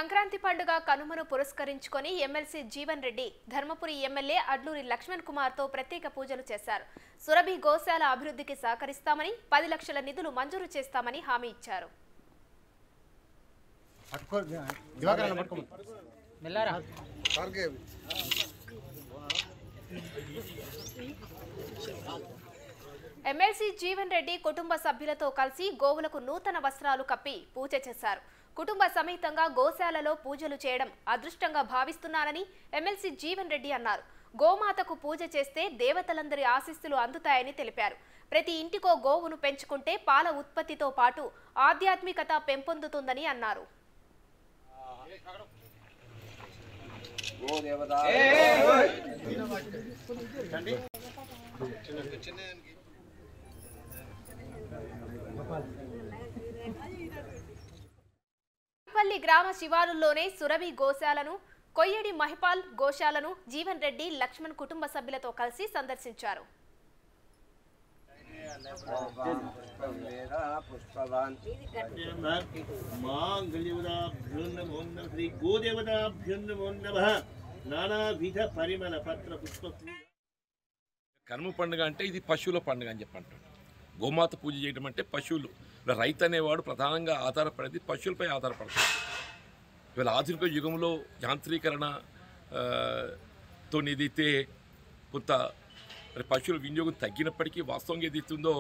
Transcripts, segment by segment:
సంక్రాంతి పండుగ కనుమను పురస్కరించుకొని ఎమ్మెల్సీ జీవన్ రెడ్డి ధర్మపురి ఎమ్మెల్యే అడ్లూరి లక్ష్మణ్ కుమార్ తో ప్రత్యేక పూజలు చేశారు సురభి గోశాల అభివృద్ధికి సహకరిస్తామని పది లక్షల నిధులు మంజూరు చేస్తామని హామీ ఇచ్చారు పట్టుకో దివాకర్ అన్న పట్టుకో మెల్లరా ఎమ్మెల్సీ జీవన్ రెడ్డి కుటుంబ సభ్యులతో కలిసి గోవులకు నూతన వస్త్రాలు కప్పి పూజ చేశారు కుటుంబ సమేతంగా గోశాలలో పూజలు చేయడం అదృష్టంగా భావిస్తున్నానని ఎమ్మెల్సీ జీవన్ రెడ్డి అన్నారు గోమాతకు పూజ చేస్తే దేవతలందరి ఆశీస్సులు అందుతాయని తెలిపారు ప్రతి ఇంటికో గోవును పెంచుకుంటే పాల ఉత్పత్తితో పాటు ఆధ్యాత్మికత పెంపొందుతుందని అన్నారు పల్లి గ్రామ శివారుల్లోనే సురభి గోశాలను కొయ్యడి మహిపాల్ గోశాలను జీవన్ రెడ్డి లక్ష్మణ్ కుటుంబ సభ్యులతో కలిసి సందర్శించారు పుష్పవాన్ మాంగళ్యవదాభ్యో నమో నమ శ్రీ గోదేవతాభ్యో నమో నమ నానావిధ పరిమళ పత్ర పుష్ప పూజ కనుమ పండుగ అంటే ఇది పశువుల పండుగ అని చెప్పి అంటారు గోమాత పూజ చేయడం అంటే పశువులు ఇలా రైతు అనేవాడు ప్రధానంగా ఆధారపడేది పశువులపై ఆధారపడతాడు ఇవాళ ఆధునిక యుగంలో యాంత్రీకరణ ఆ, తో ఏదైతే కొంత మరి పశువుల వినియోగం తగ్గినప్పటికీ వాస్తవంగా ఏదైతుందో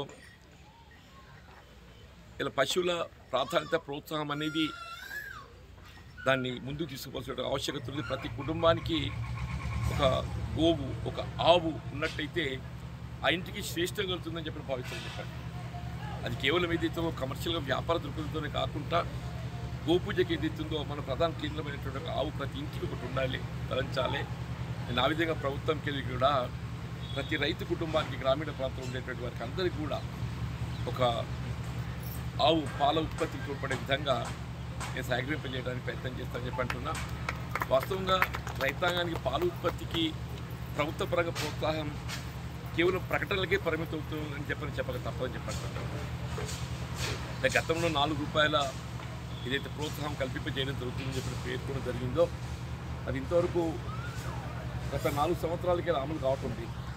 ఇలా పశువుల ప్రాధాన్యత ప్రోత్సాహం అనేది దాన్ని ముందుకు తీసుకుపోవాల్సిన ఆవశ్యకత ఉంది ప్రతి కుటుంబానికి ఒక గోవు ఒక ఆవు ఉన్నట్టయితే ఆ ఇంటికి శ్రేష్టం కలుగుతుందని చెప్పి భావిస్తాను చెప్పండి అది కేవలం ఏదైతే కమర్షియల్గా వ్యాపార దృక్పథంతోనే కాకుండా గోపూజకి ఏదైతుందో మన ప్రధాన కేంద్రమైనటువంటి ఒక ఆవు ప్రతి ఇంటికి ఒకటి ఉండాలి తలంచాలి నేను ఆ విధంగా ప్రభుత్వంకి వెళ్ళి కూడా ప్రతి రైతు కుటుంబానికి గ్రామీణ ప్రాంతంలో ఉండేటువంటి వారికి అందరికీ కూడా ఒక ఆవు పాల ఉత్పత్తికి తోడ్పడే విధంగా నేను సహకరింపజేయడానికి ప్రయత్నం చేస్తానని చెప్పి అంటున్నా వాస్తవంగా రైతాంగానికి పాల ఉత్పత్తికి ప్రభుత్వ పరంగా ప్రోత్సాహం కేవలం ప్రకటనలకే పరిమితం అవుతుందని చెప్పని చెప్పక తప్పదని చెప్పంటున్నాను గతంలో నాలుగు రూపాయల ఏదైతే ప్రోత్సాహం కల్పింపజేయడం జరుగుతుందని చెప్పిన పేర్కొనడం జరిగిందో అది ఇంతవరకు గత నాలుగు సంవత్సరాలకే అమలు కావటం